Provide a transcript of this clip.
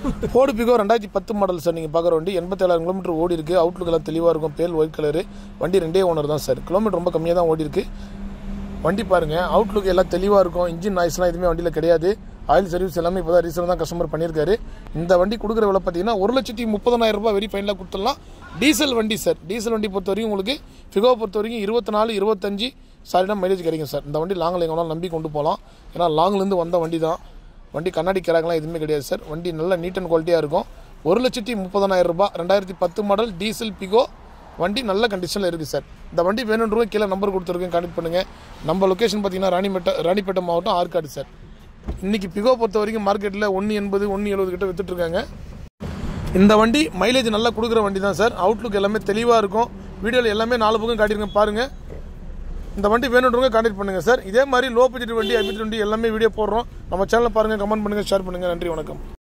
Ford pico ரெண்டாயிரத்தி பத்து model sir நீங்கள் பார்க்குற வண்டி எண்பத்தேழாயிரம் கிலோமீட்டர் ஓடி இருக்கு அவுட்லுக் எல்லாம் தெளிவாக இருக்கும் பேல் ஒயிட் கலரு வண்டி ரெண்டே ஓனர் தான் சார் கிலோமீட்டர் ரொம்ப கம்மியாக தான் ஓடி இருக்கு வண்டி பாருங்க அவுட்லுக் எல்லாம் தெளிவாக இருக்கும் இன்ஜின் நாய்ஸ்லாம் எதுவுமே வண்டியில் கிடையாது ஆயில் சர்வீஸ் எல்லாமே இப்போ தான் ரீசன் தான் கஸ்டமர் பண்ணியிருக்காரு இந்த வண்டி கொடுக்குற விலை பார்த்தீங்கன்னா ஒரு லட்சத்தி முப்பதனாயிரம் ரூபாய் வெரி ஃபைனலாக கொடுத்துடலாம் டீசல் வண்டி சார் டீசல் வண்டி பொறுத்த வரைக்கும் உங்களுக்கு ஃபிகோ பொறுத்த வரைக்கும் இருபத்தி நாலு இருபத்தஞ்சு சாலிடாக மைலேஜ் கிடைக்கும் சார் இந்த வண்டி லாங்கில் எங்களால் நம்பி கொண்டு போகலாம் ஏன்னா லாங்லேருந்து வந்த வண்டி தான் வண்டி கண்ணாடி கிராக்கெலாம் எதுவுமே கிடையாது சார் வண்டி நல்ல நீட் அண்ட் குவாலிட்டியாக இருக்கும் ஒரு லட்சத்தி முப்பதனாயிரம் ரூபாய் ரெண்டாயிரத்தி பத்து மாடல் டீசல் பிகோ வண்டி நல்ல கண்டிஷனில் இருக்குது சார் இந்த வண்டி வேணுன்றவங்க கீழே நம்பர் கொடுத்துருக்கேன் கான்டெக்ட் பண்ணுங்கள் நம்ம லொக்கேஷன் பார்த்தீங்கன்னா ராணிப்பேட்டை ராணிப்பேட்டை மாவட்டம் ஆற்காடு சார் இன்றைக்கி பிகோ பொறுத்த வரைக்கும் மார்க்கெட்டில் ஒன்று எண்பது ஒன்று எழுபது கிட்ட வித்துட்ருக்காங்க இந்த வண்டி மைலேஜ் நல்லா கொடுக்குற வண்டி தான் சார் அவுட்லுக் எல்லாமே தெளிவாக இருக்கும் வீடியோவில் எல்லாமே நாலு பக்கம் காட்டியிருக்கேன் பாருங்கள் இந்த வண்டி வேணுன்றவங்க கான்டெக்ட் பண்ணுங்கள் சார் இதே மாதிரி லோ பட்ஜெட் வண்டி ஐபி வண்டி எல்லாமே வீடியோ போடுறோம் நம்ம சேனலில் பாருங்கள் கமெண்ட் பண்ணுங்கள் ஷேர் பண்ணுங்கள் நன்றி வணக்கம்